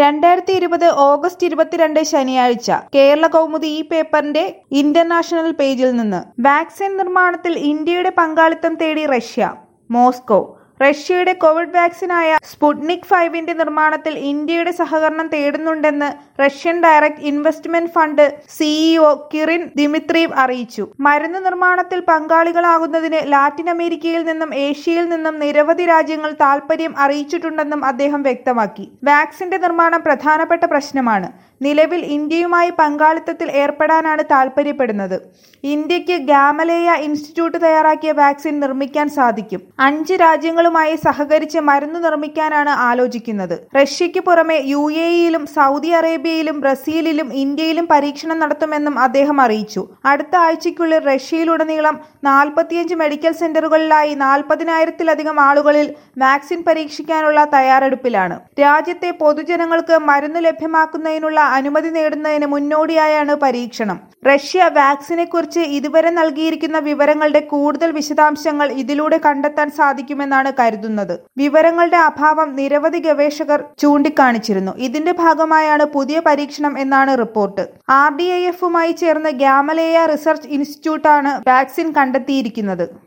രണ്ടായിരത്തി ഇരുപത് ഓഗസ്റ്റ് ഇരുപത്തിരണ്ട് ശനിയാഴ്ച കേരള കൗമുദി ഈ പേപ്പറിന്റെ ഇന്റർനാഷണൽ പേജിൽ നിന്ന് വാക്സിൻ നിർമ്മാണത്തിൽ ഇന്ത്യയുടെ പങ്കാളിത്തം തേടി റഷ്യ മോസ്കോ റഷ്യയുടെ കോവിഡ് വാക്സിനായ സ്പുട്നിക് ഫൈവിന്റെ നിർമ്മാണത്തിൽ ഇന്ത്യയുടെ സഹകരണം തേടുന്നുണ്ടെന്ന് Russian direct investment fund CEO Kirill Dmitriev അറിയിച്ചു മരുന്ന് നിർമ്മാണത്തിൽ പങ്കാളികളാകുന്നതിന് ലാറ്റിൻ അമേരിക്കയിൽ നിന്നും ഏഷ്യയിൽ നിന്നും നിരവധി രാജ്യങ്ങൾ താൽപര്യം അറിയിച്ചിട്ടുണ്ടെന്നും അദ്ദേഹം വ്യക്തമാക്കി വാക്സിന്റെ നിർമ്മാണം പ്രധാനപ്പെട്ട പ്രശ്നമാണ് നിലവിൽ ഇന്ത്യയുമായി പങ്കാളിത്തത്തിൽ ഏർപ്പെടാനാണ് താൽപര്യപ്പെടുന്നത് ഇന്ത്യക്ക് ഗാമലേയ ഇൻസ്റ്റിറ്റ്യൂട്ട് തയ്യാറാക്കിയ വാക്സിൻ നിർമ്മിക്കാൻ സാധിക്കും അഞ്ച് രാജ്യങ്ങളുമായി സഹകരിച്ച് മരുന്ന് നിർമ്മിക്കാനാണ് ആലോചിക്കുന്നത് റഷ്യയ്ക്ക് പുറമെ യു എ ഇയിലും സൗദി അറേബ്യയിലും ബ്രസീലിലും ഇന്ത്യയിലും പരീക്ഷണം നടത്തുമെന്നും അദ്ദേഹം അറിയിച്ചു അടുത്ത ആഴ്ചയ്ക്കുള്ളിൽ റഷ്യയിലുടനീളം നാൽപ്പത്തിയഞ്ച് മെഡിക്കൽ സെന്ററുകളിലായി നാൽപ്പതിനായിരത്തിലധികം ആളുകളിൽ വാക്സിൻ പരീക്ഷിക്കാനുള്ള തയ്യാറെടുപ്പിലാണ് രാജ്യത്തെ പൊതുജനങ്ങൾക്ക് മരുന്ന് ലഭ്യമാക്കുന്നതിനുള്ള അനുമതി നേടുന്നതിന് മുന്നോടിയായാണ് പരീക്ഷണം റഷ്യ വാക്സിനെ കുറിച്ച് ഇതുവരെ നൽകിയിരിക്കുന്ന വിവരങ്ങളുടെ കൂടുതൽ വിശദാംശങ്ങൾ ഇതിലൂടെ കണ്ടെത്താൻ സാധിക്കുമെന്നാണ് കരുതുന്നത് വിവരങ്ങളുടെ അഭാവം നിരവധി ഗവേഷകർ ചൂണ്ടിക്കാണിച്ചിരുന്നു ഇതിന്റെ ഭാഗമായാണ് പുതിയ പരീക്ഷണം എന്നാണ് റിപ്പോർട്ട് ആർ ഡി ഐ എഫുമായി ചേർന്ന് ഗാമലേയ റിസർച്ച് ഇൻസ്റ്റിറ്റ്യൂട്ടാണ് വാക്സിൻ കണ്ടെത്തിയിരിക്കുന്നത്